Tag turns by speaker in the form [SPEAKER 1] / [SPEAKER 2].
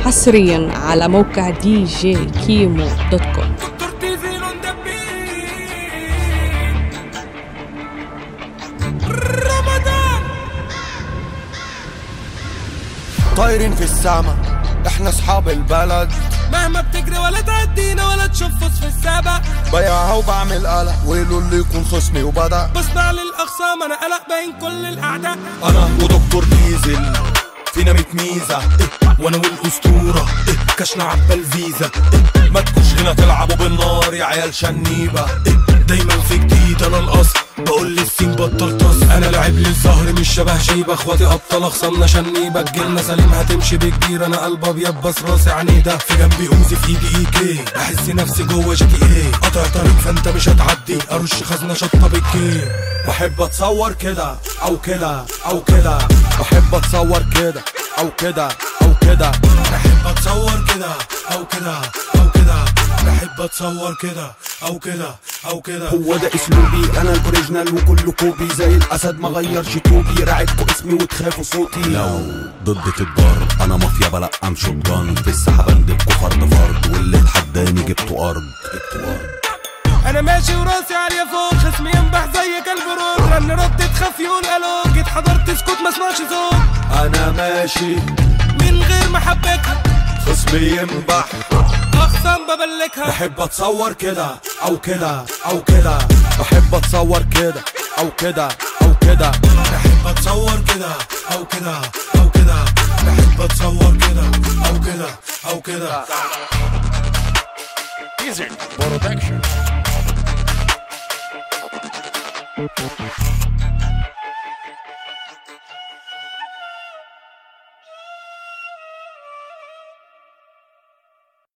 [SPEAKER 1] حصريا على موقع دي جي كيمو دوت كوم
[SPEAKER 2] دكتور تيزي دبي رمضان
[SPEAKER 3] طايرين في السما احنا اصحاب البلد
[SPEAKER 2] مهما بتجري ولا تعدينا ولا تشوف فوز في السابق
[SPEAKER 3] بيعها وبعمل قلق ويلو اللي يكون خصمي وبدأ
[SPEAKER 2] بسمع للاخصام انا قلق باين كل الاعداء
[SPEAKER 3] انا ودكتور ديزل فينا ميت ميزة إيه، وانا والاسطورة إيه، كشنا عبى الفيزا إيه، ما تكونش هنا تلعبوا بالنار يا عيال شنيبة إيه، دايما في جديد انا الاصل بقول للسين بطل طص انا لاعب للظهر مش شبه شيبة اخواتي ابطال اخصامنا شنيبة جيلنا سليم هتمشي بكبير انا قلب ابيض بس راسي عنيدة في جنبي اوزي في ايدي اي كي احس نفسي جوه جي تي ايه قطع طريق فانت مش هتعدي ارش خزنة شطة بالكي بحب اتصور كده او كده او كده بحب اتصور كده او كده او كده بحب اتصور كده او كده او كده بحب اتصور كده او كده او كده
[SPEAKER 4] هو ده اسلوبي انا الاوريجينال وكله كوبي زي الاسد ما غيرش توبي راعدكوا اسمي وتخافوا صوتي
[SPEAKER 5] لو ضد الضرب انا مافيا بلقم شوتجان في السحابة ندبكوا فرد فرد واللي اتحداني جبتوا ارض جبتوا ارض
[SPEAKER 2] انا ماشي وراسي عالية فوق خصمي ينبح زي كلب روت رن رد تخاف يقول الو جيت حضرت اسكت ما اسمعش صوت
[SPEAKER 3] انا ماشي
[SPEAKER 2] من غير ما حبكها
[SPEAKER 3] خصمي ينبح
[SPEAKER 2] اخصام ببلكها
[SPEAKER 3] بحب اتصور كده او كده او كده بحب اتصور كده او كده او كده بحب اتصور كده او كده او كده بحب اتصور كده او كده او كده
[SPEAKER 6] Production.